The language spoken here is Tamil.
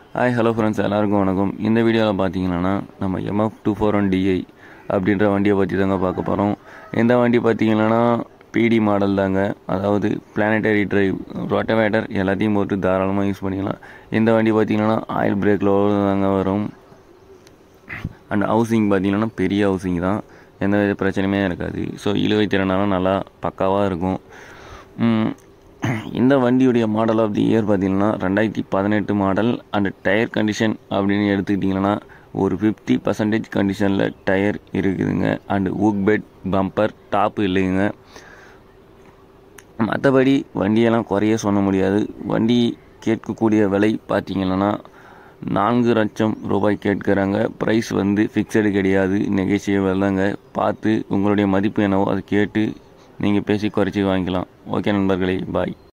ஹாய் ஹலோ ஃப்ரெண்ட்ஸ் எல்லாருக்கும் வணக்கம் இந்த வீடியோவில் பார்த்தீங்கன்னா நம்ம MF two four one DI அப்படின்ற வண்டியை பற்றி தாங்க பார்க்க போகிறோம் இந்த வண்டி பார்த்தீங்கன்னா பிடி மாடல் தாங்க அதாவது பிளானட்டரி டிரைவ் ரொட்டவேட்டர் எல்லாத்தையும் போட்டு தாராளமாக யூஸ் பண்ணிக்கலாம் இந்த வண்டி பார்த்தீங்கன்னா ஆயில் பிரேக்கில் தாங்க வரும் அண்ட் ஹவுசிங் பார்த்தீங்கன்னா பெரிய ஹவுசிங் தான் எந்த வித பிரச்சனையுமே இருக்காது ஸோ இழுவை திறனாலும் நல்லா பக்காவாக இருக்கும் ம், இந்த வண்டியுடைய மாடல் ஆஃப் தி இயர் பார்த்தீங்கன்னா ரெண்டாயிரத்தி பதினெட்டு மாடல் அண்ட் டயர் கண்டிஷன் அப்படின்னு எடுத்துக்கிட்டிங்கன்னா ஒரு ஃபிஃப்டி பர்சன்டேஜ் கண்டிஷனில் டயர் இருக்குதுங்க and hook bed bumper top இல்லைங்க மற்றபடி வண்டியெல்லாம் குறைய சொல்ல முடியாது வண்டி கேட்கக்கூடிய விலை பார்த்தீங்கன்னா நான்கு லட்சம் ரூபாய் கேட்குறாங்க ப்ரைஸ் வந்து ஃபிக்ஸடு கிடையாது நெகோசியபிள் தாங்க பார்த்து உங்களுடைய மதிப்பு என்னவோ அதை கேட்டு நீங்கள் பேசி குறைச்சி வாங்கிக்கலாம் ஓகே நண்பர்களே பாய்